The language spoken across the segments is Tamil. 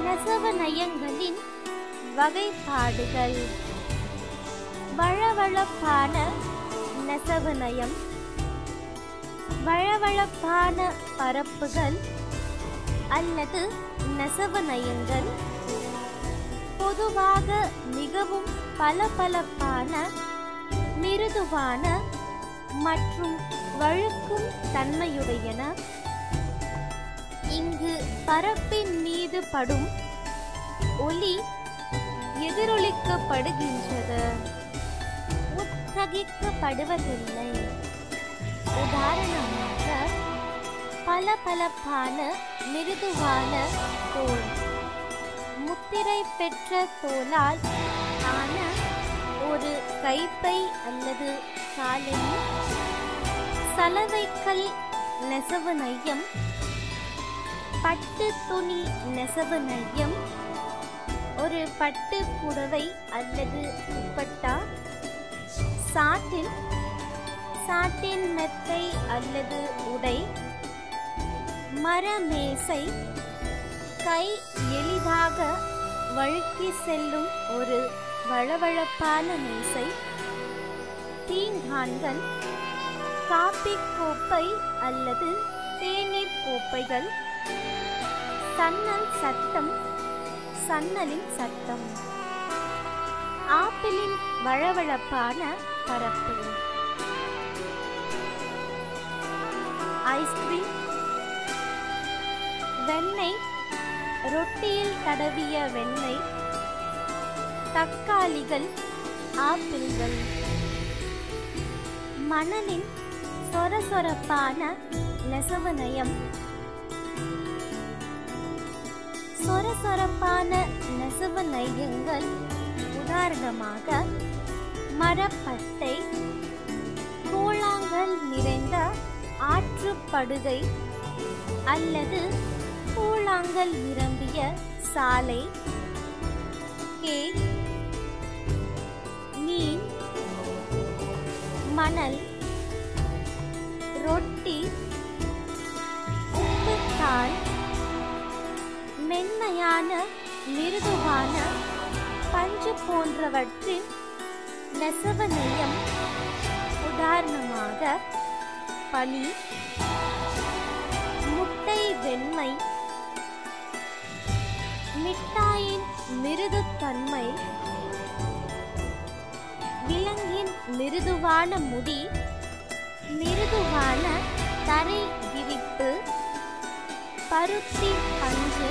நெசவு நயங்களின் வகைப்பாடுகள் வழவழப்பான நெசவு நயம் வழவழப்பான பரப்புகள் அல்லது நெசவு நயங்கள் பொதுவாக மிகவும் பளபளப்பான மிருதுவான மற்றும் வழுக்கும் தன்மையுடையன இங்கு பரப்பின் மீது படும் ஒளி எதிரொலிக்கப்படுகின்றது உத்ரகிக்கப்படுவதில்லை உதாரணமாக பளபளப்பான மிருதுவான தோல் முத்திரை பெற்ற தோலால் ஆன ஒரு கைப்பை அல்லது காலணி சலவைக்கல் நெசவு நையம் பட்டு துணி நெசவு நையம் ஒரு பட்டு புடவை அல்லது துப்பட்டா சாட்டின் சாட்டின் மெத்தை அல்லது உடை மரமேசை கை எளிதாக வழுக்கி செல்லும் ஒரு வழவழப்பான மேசை தீங்கான்கள் காப்பி கோப்பை அல்லது தேநீர் கோப்பைகள் சன்னல் சத்தம் சன்னலின் சத்தம் ஆப்பிளின் வழவழப்பான பரப்பு ஐஸ்கிரீம் வெண்ணெய் ரொட்டியில் தடவிய வெண்ணெய் தக்காளிகள் ஆப்பிள்கள் மணலின் சொரசொரப்பான நெசவு நயம் சொரசொரப்பான நெசவு நயங்கள் உதாரணமாக மரப்பட்டை கூழாங்கல் நிறைந்த ஆற்றுப்படுகை அல்லது கூழாங்கல் நிரம்பிய சாலை கேக் மீன் மணல் ரொட்டி உப்புத்தாள் மென்மையான மிருதுவான பஞ்சு போன்றவற்றின் நெசவு நெய்யம் உதாரணமாக பனி முட்டை வெண்மை மிட்டாயின் மிருதுத்தன்மை விலங்கின் மிருதுவான முடி மிருதுவான தரை விரிப்பு பருத்தி பஞ்சு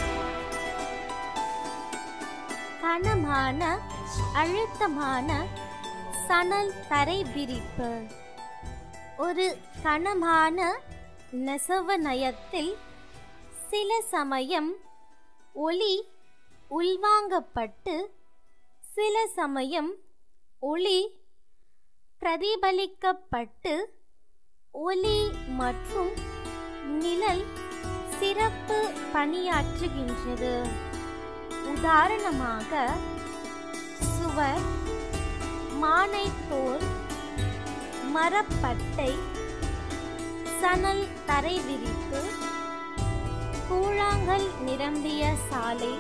கனமான அழுத்தமான சணல் தரை விரிப்பு ஒரு கனமான நெசவு நயத்தில் சில சமயம் ஒளி உள்வாங்கப்பட்டு சில சமயம் ஒளி பிரதிபலிக்கப்பட்டு ஒளி மற்றும் நிழல் சிறப்பு பணியாற்றுகின்றது உதாரணமாக சுவர் மானைத்தோல் மரப்பட்டை சணல் தரை விரிப்பு கூழாங்கல் நிரம்பிய சாலை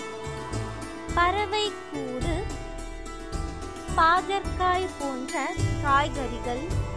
பறவை கூடு பாகற்காய் போன்ற காய்கறிகள்